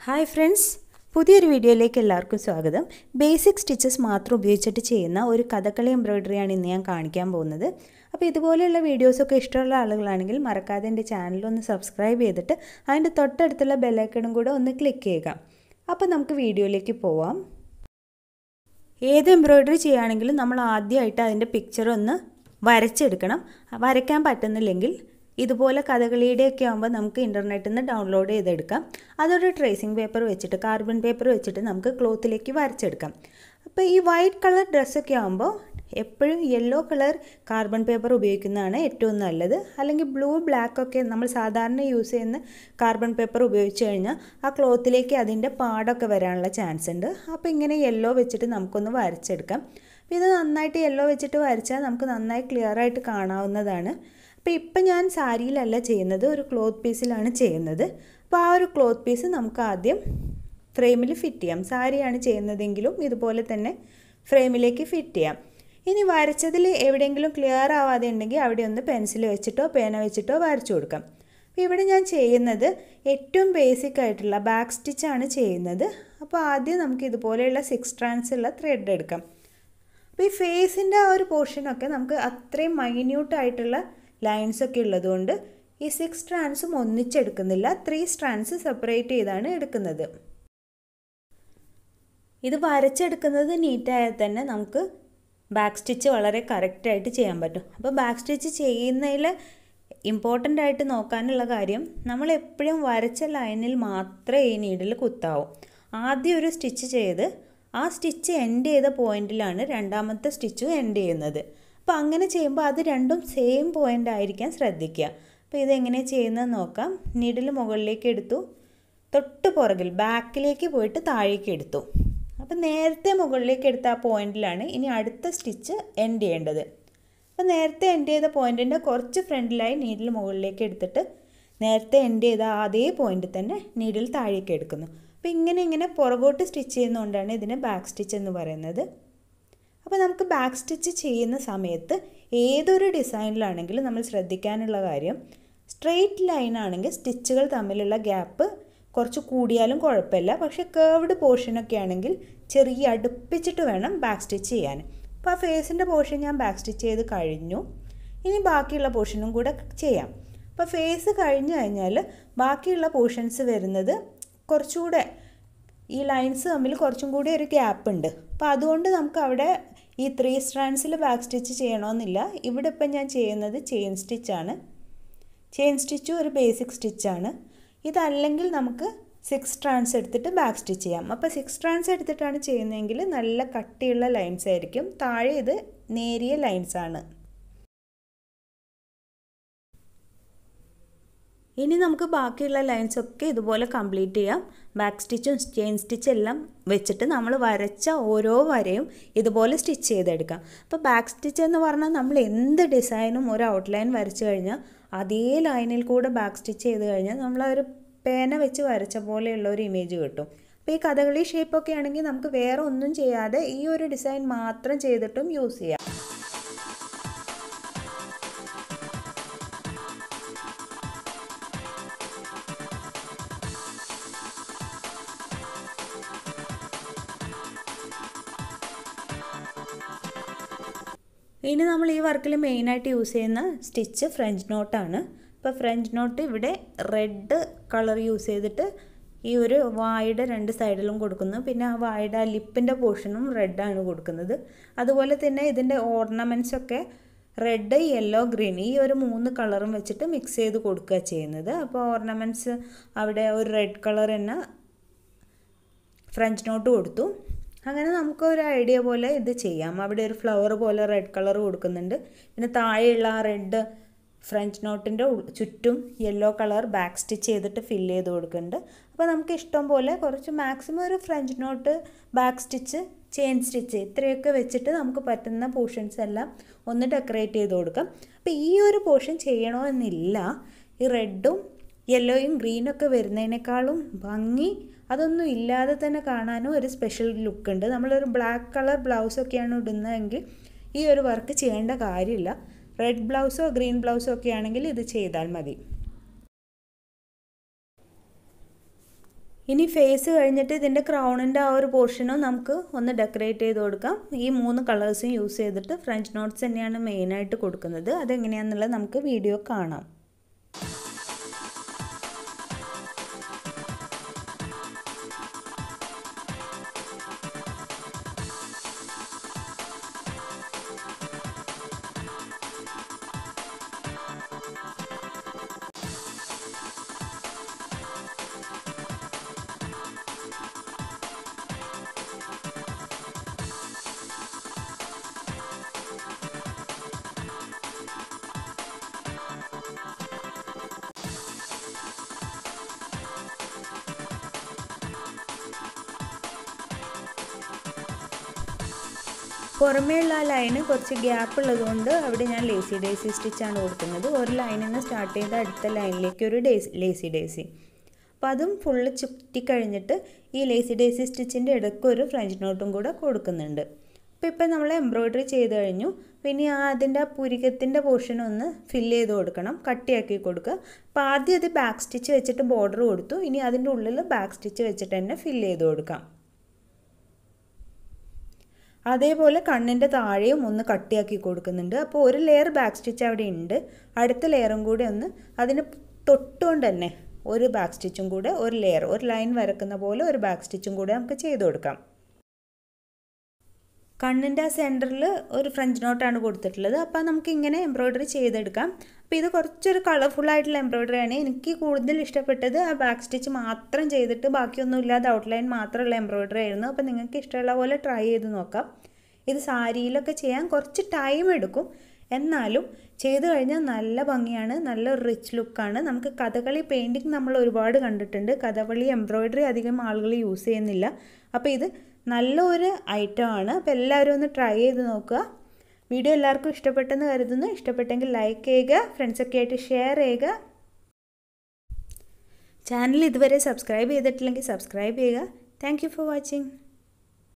hi friends പുതിയൊരു വീഡിയോയിലേക്ക് എല്ലാവർക്കും സ്വാഗതം ബേസിക് സ്റ്റിച്ചസ് മാത്രം ഉപയോഗിച്ചിട്ട് ചെയ്യുന്ന ഒരു കഥകളി എംബ്രോയ്ഡറിയാണ് ഇന്ന് ഞാൻ കാണിക്കാൻ പോകുന്നത് അപ്പോൾ ഇതുപോലെയുള്ള വീഡിയോസൊക്കെ ഇഷ്ടമുള്ള ആളുകളാണെങ്കിൽ മറക്കാതെ എൻ്റെ ചാനലൊന്ന് സബ്സ്ക്രൈബ് ചെയ്തിട്ട് അതിൻ്റെ തൊട്ടടുത്തുള്ള ബെല്ലൈക്കണും കൂടെ ഒന്ന് ക്ലിക്ക് ചെയ്യുക അപ്പോൾ നമുക്ക് വീഡിയോയിലേക്ക് പോവാം ഏത് എംബ്രോയ്ഡറി ചെയ്യുകയാണെങ്കിലും നമ്മൾ ആദ്യമായിട്ട് അതിൻ്റെ പിക്ചർ ഒന്ന് വരച്ചെടുക്കണം വരയ്ക്കാൻ പറ്റുന്നില്ലെങ്കിൽ ഇതുപോലെ കഥകളിയുടെയൊക്കെ ആകുമ്പോൾ നമുക്ക് ഇൻ്റർനെറ്റിൽ നിന്ന് ഡൗൺലോഡ് ചെയ്തെടുക്കാം അതൊരു ട്രേസിങ് പേപ്പർ വെച്ചിട്ട് കാർബൺ പേപ്പർ വെച്ചിട്ട് നമുക്ക് ക്ലോത്തിലേക്ക് വരച്ചെടുക്കാം അപ്പോൾ ഈ വൈറ്റ് കളർ ഡ്രസ്സൊക്കെ ആകുമ്പോൾ എപ്പോഴും യെല്ലോ കളർ കാർബൺ പേപ്പർ ഉപയോഗിക്കുന്നതാണ് ഏറ്റവും നല്ലത് അല്ലെങ്കിൽ ബ്ലൂ ബ്ലാക്ക് ഒക്കെ നമ്മൾ സാധാരണ യൂസ് ചെയ്യുന്ന കാർബൺ പേപ്പർ ഉപയോഗിച്ച് കഴിഞ്ഞാൽ ആ ക്ലോത്തിലേക്ക് അതിൻ്റെ പാടൊക്കെ വരാനുള്ള ചാൻസ് ഉണ്ട് അപ്പോൾ ഇങ്ങനെ യെല്ലോ വെച്ചിട്ട് നമുക്കൊന്ന് വരച്ചെടുക്കാം അപ്പോൾ ഇത് നന്നായിട്ട് യെല്ലോ വെച്ചിട്ട് വരച്ചാൽ നമുക്ക് നന്നായി ക്ലിയർ ആയിട്ട് കാണാവുന്നതാണ് അപ്പോൾ ഇപ്പം ഞാൻ സാരിയിലല്ല ചെയ്യുന്നത് ഒരു ക്ലോത്ത് പീസിലാണ് ചെയ്യുന്നത് അപ്പോൾ ആ ഒരു ക്ലോത്ത് പീസ് നമുക്ക് ആദ്യം ഫ്രെയിമിൽ ഫിറ്റ് ചെയ്യാം സാരിയാണ് ചെയ്യുന്നതെങ്കിലും ഇതുപോലെ തന്നെ ഫ്രെയിമിലേക്ക് ഫിറ്റ് ചെയ്യാം ഇനി വരച്ചതിൽ എവിടെയെങ്കിലും ക്ലിയർ ആവാതെ ഉണ്ടെങ്കിൽ അവിടെ ഒന്ന് പെൻസിൽ വെച്ചിട്ടോ പേന വെച്ചിട്ടോ വരച്ചു കൊടുക്കാം അപ്പോൾ ഇവിടെ ഞാൻ ചെയ്യുന്നത് ഏറ്റവും ബേസിക് ആയിട്ടുള്ള ബാക്ക് സ്റ്റിച്ചാണ് ചെയ്യുന്നത് അപ്പോൾ ആദ്യം നമുക്ക് ഇതുപോലെയുള്ള സിക്സ് സ്ട്രാൻസ് ഉള്ള ത്രെഡ് എടുക്കാം അപ്പോൾ ഈ ഫേസിൻ്റെ ആ ഒരു പോർഷനൊക്കെ നമുക്ക് അത്രയും മൈന്യൂട്ടായിട്ടുള്ള ലൈൻസ് ഒക്കെ ഉള്ളതുകൊണ്ട് ഈ സിക്സ് സ്ട്രാൻസും ഒന്നിച്ചെടുക്കുന്നില്ല ത്രീ സ്ട്രാൻസ് സെപ്പറേറ്റ് ചെയ്താണ് എടുക്കുന്നത് ഇത് വരച്ചെടുക്കുന്നത് നീറ്റായാൽ തന്നെ നമുക്ക് ബാക്ക് സ്റ്റിച്ച് വളരെ കറക്റ്റായിട്ട് ചെയ്യാൻ പറ്റും അപ്പോൾ ബാക്ക് സ്റ്റിച്ച് ചെയ്യുന്നതിൽ ഇമ്പോർട്ടൻ്റ് ആയിട്ട് നോക്കാനുള്ള കാര്യം നമ്മൾ എപ്പോഴും വരച്ച ലൈനിൽ മാത്രമേ ഈ നീഡിൽ കുത്താവൂ ആദ്യം ഒരു സ്റ്റിച്ച് ചെയ്ത് ആ സ്റ്റിച്ച് എൻഡ് ചെയ്ത പോയിന്റിലാണ് രണ്ടാമത്തെ സ്റ്റിച്ചും എൻഡ് ചെയ്യുന്നത് അപ്പോൾ അങ്ങനെ ചെയ്യുമ്പോൾ അത് രണ്ടും സെയിം പോയിൻ്റ് ആയിരിക്കാൻ ശ്രദ്ധിക്കുക അപ്പോൾ ഇതെങ്ങനെ ചെയ്യുന്നത് നോക്കാം നീഡിൽ മുകളിലേക്ക് എടുത്തു തൊട്ട് പുറകിൽ ബാക്കിലേക്ക് പോയിട്ട് താഴേക്ക് എടുത്തു അപ്പോൾ നേരത്തെ മുകളിലേക്ക് എടുത്ത ആ പോയിന്റിലാണ് ഇനി അടുത്ത സ്റ്റിച്ച് എൻഡ് ചെയ്യേണ്ടത് അപ്പോൾ നേരത്തെ എൻഡ് ചെയ്ത പോയിൻറ്റിൻ്റെ കുറച്ച് ഫ്രണ്ടിലായി നീഡിൽ മുകളിലേക്ക് എടുത്തിട്ട് നേരത്തെ എൻഡ് ചെയ്ത അതേ പോയിന്റ് തന്നെ നീഡിൽ താഴേക്ക് എടുക്കുന്നു അപ്പോൾ ഇങ്ങനെ ഇങ്ങനെ പുറകോട്ട് സ്റ്റിച്ച് ചെയ്യുന്നതുകൊണ്ടാണ് ഇതിനെ ബാക്ക് സ്റ്റിച്ച് എന്ന് പറയുന്നത് അപ്പോൾ നമുക്ക് ബാക്ക് സ്റ്റിച്ച് ചെയ്യുന്ന സമയത്ത് ഏതൊരു ഡിസൈനിലാണെങ്കിലും നമ്മൾ ശ്രദ്ധിക്കാനുള്ള കാര്യം സ്ട്രെയിറ്റ് ലൈൻ ആണെങ്കിൽ സ്റ്റിച്ചുകൾ തമ്മിലുള്ള ഗ്യാപ്പ് കുറച്ച് കൂടിയാലും കുഴപ്പമില്ല പക്ഷേ കേർവ്ഡ് പോർഷനൊക്കെ ആണെങ്കിൽ ചെറിയ അടുപ്പിച്ചിട്ട് വേണം ബാക്ക് സ്റ്റിച്ച് ചെയ്യാൻ അപ്പോൾ ആ ഫേസിൻ്റെ പോർഷൻ ഞാൻ ബാക്ക് സ്റ്റിച്ച് ചെയ്ത് കഴിഞ്ഞു ഇനി ബാക്കിയുള്ള പോർഷനും കൂടെ ചെയ്യാം അപ്പോൾ ഫേസ് കഴിഞ്ഞു കഴിഞ്ഞാൽ ബാക്കിയുള്ള പോർഷൻസ് വരുന്നത് കുറച്ചുകൂടെ ഈ ലൈൻസ് തമ്മിൽ കുറച്ചും കൂടി ഒരു ഗ്യാപ്പ് ഉണ്ട് അപ്പോൾ അതുകൊണ്ട് നമുക്ക് അവിടെ ഈ ത്രീ സ്ട്രാൻഡ്സിൽ ബാക്ക് സ്റ്റിച്ച് ചെയ്യണമെന്നില്ല ഇവിടെ ഇപ്പം ഞാൻ ചെയ്യുന്നത് ചെയിൻ സ്റ്റിച്ചാണ് ചെയിൻ സ്റ്റിച്ചും ഒരു ബേസിക് സ്റ്റിച്ചാണ് ഇതല്ലെങ്കിൽ നമുക്ക് സിക്സ് സ്ട്രാൻഡ്സ് എടുത്തിട്ട് ബാക്ക് സ്റ്റിച്ച് ചെയ്യാം അപ്പോൾ സിക്സ് സ്ട്രാൻഡ്സ് എടുത്തിട്ടാണ് ചെയ്യുന്നതെങ്കിൽ നല്ല കട്ടിയുള്ള ലൈൻസ് ആയിരിക്കും താഴെ ഇത് നേരിയ ലൈൻസ് ആണ് ഇനി നമുക്ക് ബാക്കിയുള്ള ലൈൻസ് ഒക്കെ ഇതുപോലെ കംപ്ലീറ്റ് ചെയ്യാം ബാക്ക് സ്റ്റിച്ചും ചെയിൻ സ്റ്റിച്ചും എല്ലാം വെച്ചിട്ട് നമ്മൾ വരച്ച ഓരോ വരയും ഇതുപോലെ സ്റ്റിച്ച് ചെയ്തെടുക്കാം അപ്പോൾ ബാക്ക് സ്റ്റിച്ച് എന്ന് പറഞ്ഞാൽ നമ്മൾ എന്ത് ഡിസൈനും ഒരു ഔട്ട്ലൈൻ വരച്ചു കഴിഞ്ഞാൽ അതേ ലൈനിൽ കൂടെ ബാക്ക് സ്റ്റിച്ച് ചെയ്ത് കഴിഞ്ഞാൽ നമ്മൾ ഒരു പേന വെച്ച് വരച്ച പോലെയുള്ള ഒരു ഇമേജ് കിട്ടും അപ്പോൾ ഈ കഥകളി ഷേപ്പൊക്കെ ആണെങ്കിൽ നമുക്ക് വേറെ ഒന്നും ചെയ്യാതെ ഈ ഒരു ഡിസൈൻ മാത്രം ചെയ്തിട്ടും യൂസ് ചെയ്യാം ഇനി നമ്മൾ ഈ വർക്കിൽ മെയിനായിട്ട് യൂസ് ചെയ്യുന്ന സ്റ്റിച്ച് ഫ്രഞ്ച് നോട്ടാണ് ഇപ്പോൾ ഫ്രഞ്ച് നോട്ട് ഇവിടെ റെഡ് കളർ യൂസ് ചെയ്തിട്ട് ഈ ഒരു വായുടെ രണ്ട് സൈഡിലും കൊടുക്കുന്നു പിന്നെ ആ വായുടെ ലിപ്പിൻ്റെ പോർഷനും റെഡാണ് കൊടുക്കുന്നത് അതുപോലെ തന്നെ ഇതിൻ്റെ ഓർണമെൻറ്റ്സ് ഒക്കെ റെഡ് യെല്ലോ ഗ്രീൻ ഈ ഒരു മൂന്ന് കളറും വെച്ചിട്ട് മിക്സ് ചെയ്ത് കൊടുക്കുക ചെയ്യുന്നത് അപ്പോൾ ഓർണമെൻറ്റ്സ് അവിടെ ഒരു റെഡ് കളർ തന്നെ ഫ്രഞ്ച് നോട്ട് കൊടുത്തു അങ്ങനെ നമുക്ക് ഒരു ഐഡിയ പോലെ ഇത് ചെയ്യാം അവിടെ ഒരു ഫ്ലവർ പോലെ റെഡ് കളർ കൊടുക്കുന്നുണ്ട് പിന്നെ താഴെയുള്ള ആ റെഡ് ഫ്രഞ്ച് നോട്ടിൻ്റെ ചുറ്റും യെല്ലോ കളർ ബാക്ക് സ്റ്റിച്ച് ചെയ്തിട്ട് ഫില്ല് ചെയ്ത് കൊടുക്കുന്നുണ്ട് അപ്പോൾ നമുക്ക് ഇഷ്ടം പോലെ കുറച്ച് മാക്സിമം ഒരു French knot back stitch chain stitch ഇത്രയൊക്കെ വെച്ചിട്ട് നമുക്ക് പറ്റുന്ന പോർഷൻസ് എല്ലാം ഒന്ന് ഡെക്കറേറ്റ് ചെയ്ത് കൊടുക്കാം അപ്പോൾ ഈ ഒരു പോർഷൻ ചെയ്യണമെന്നില്ല ഈ റെഡും യെല്ലോയും ഗ്രീനൊക്കെ വരുന്നതിനേക്കാളും ഭംഗി അതൊന്നും ഇല്ലാതെ തന്നെ കാണാനും ഒരു സ്പെഷ്യൽ ലുക്ക് ഉണ്ട് നമ്മളൊരു ബ്ലാക്ക് കളർ ബ്ലൗസൊക്കെയാണ് ഇടുന്നതെങ്കിൽ ഈ ഒരു വർക്ക് ചെയ്യേണ്ട കാര്യമില്ല റെഡ് ബ്ലൗസോ ഗ്രീൻ ബ്ലൗസോ ഒക്കെ ആണെങ്കിൽ ഇത് ചെയ്താൽ മതി ഇനി ഫേസ് കഴിഞ്ഞിട്ട് ഇതിൻ്റെ ക്രൗണിൻ്റെ ആ ഒരു പോർഷനും നമുക്ക് ഒന്ന് ഡെക്കറേറ്റ് ചെയ്ത് കൊടുക്കാം ഈ മൂന്ന് കളേഴ്സും യൂസ് ചെയ്തിട്ട് ഫ്രഞ്ച് നോട്ട്സ് തന്നെയാണ് മെയിനായിട്ട് കൊടുക്കുന്നത് അതെങ്ങനെയാണെന്നുള്ളത് നമുക്ക് വീഡിയോ കാണാം പുറമേയുള്ള ആ ലൈന് കുറച്ച് ഗ്യാപ്പ് ഉള്ളതുകൊണ്ട് അവിടെ ഞാൻ ലേസി ഡേസി സ്റ്റിച്ചാണ് കൊടുക്കുന്നത് ഒരു ലൈനിൽ നിന്ന് സ്റ്റാർട്ട് ചെയ്ത അടുത്ത ലൈനിലേക്ക് ഒരു ഡേസി ലേസി ഡേസി അപ്പോൾ അതും ഫുള്ള് ചുറ്റിക്കഴിഞ്ഞിട്ട് ഈ ലേസി ഡേസി സ്റ്റിച്ചിൻ്റെ ഇടയ്ക്ക് ഒരു ഫ്രഞ്ച് നോട്ടും കൂടെ കൊടുക്കുന്നുണ്ട് അപ്പോൾ ഇപ്പം നമ്മൾ എംബ്രോയ്ഡറി ചെയ്ത് കഴിഞ്ഞു പിന്നെ ആ അതിൻ്റെ ആ പുരികത്തിൻ്റെ പോർഷൻ ഒന്ന് ഫില്ല് ചെയ്ത് കൊടുക്കണം കട്ടിയാക്കി കൊടുക്കുക അപ്പോൾ ആദ്യം അത് ബാക്ക് സ്റ്റിച്ച് വെച്ചിട്ട് ബോർഡർ കൊടുത്തു ഇനി അതിൻ്റെ ഉള്ളിൽ ബാക്ക് സ്റ്റിച്ച് വെച്ചിട്ട് തന്നെ ഫില്ല് ചെയ്ത് കൊടുക്കാം അതേപോലെ കണ്ണിൻ്റെ താഴെയും ഒന്ന് കട്ടിയാക്കി കൊടുക്കുന്നുണ്ട് അപ്പോൾ ഒരു ലെയർ ബാക്ക് സ്റ്റിച്ച് അവിടെ ഉണ്ട് അടുത്ത ലെയറും കൂടെ ഒന്ന് അതിന് തൊട്ടുകൊണ്ട് തന്നെ ഒരു ബാക്ക് സ്റ്റിച്ചും കൂടെ ഒരു ലെയർ ഒരു ലൈൻ വരക്കുന്ന പോലെ ഒരു ബാക്ക് സ്റ്റിച്ചും കൂടെ നമുക്ക് ചെയ്ത് കൊടുക്കാം കണ്ണിൻ്റെ ആ സെൻറ്ററിൽ ഒരു ഫ്രഞ്ച് നോട്ടാണ് കൊടുത്തിട്ടുള്ളത് അപ്പോൾ നമുക്ക് ഇങ്ങനെ എംബ്രോയ്ഡറി ചെയ്തെടുക്കാം അപ്പോൾ ഇത് കുറച്ചൊരു കളർഫുൾ ആയിട്ടുള്ള എംബ്രോയ്ഡറി ആണ് എനിക്ക് കൂടുതൽ ഇഷ്ടപ്പെട്ടത് ആ ബാക്ക് സ്റ്റിച്ച് മാത്രം ചെയ്തിട്ട് ബാക്കിയൊന്നും ഇല്ലാതെ ഔട്ട്ലൈൻ മാത്രമുള്ള എംബ്രോയ്ഡറി ആയിരുന്നു അപ്പോൾ നിങ്ങൾക്ക് ഇഷ്ടമുള്ള പോലെ ട്രൈ ചെയ്ത് നോക്കാം ഇത് സാരിയിലൊക്കെ ചെയ്യാൻ കുറച്ച് ടൈം എടുക്കും എന്നാലും ചെയ്തു കഴിഞ്ഞാൽ നല്ല ഭംഗിയാണ് നല്ല റിച്ച് ലുക്കാണ് നമുക്ക് കഥകളി പെയിൻറ്റിങ് നമ്മൾ ഒരുപാട് കണ്ടിട്ടുണ്ട് കഥകളി എംബ്രോയ്ഡറി അധികം ആളുകൾ യൂസ് ചെയ്യുന്നില്ല അപ്പോൾ ഇത് നല്ലൊരു ഐറ്റം ആണ് അപ്പോൾ എല്ലാവരും ഒന്ന് ട്രൈ ചെയ്ത് നോക്കുക വീഡിയോ എല്ലാവർക്കും ഇഷ്ടപ്പെട്ടെന്ന് കരുതുന്നു ഇഷ്ടപ്പെട്ടെങ്കിൽ ലൈക്ക് ചെയ്യുക ഫ്രണ്ട്സൊക്കെ ആയിട്ട് ഷെയർ ചെയ്യുക ചാനൽ ഇതുവരെ സബ്സ്ക്രൈബ് ചെയ്തിട്ടില്ലെങ്കിൽ സബ്സ്ക്രൈബ് ചെയ്യുക താങ്ക് ഫോർ വാച്ചിങ്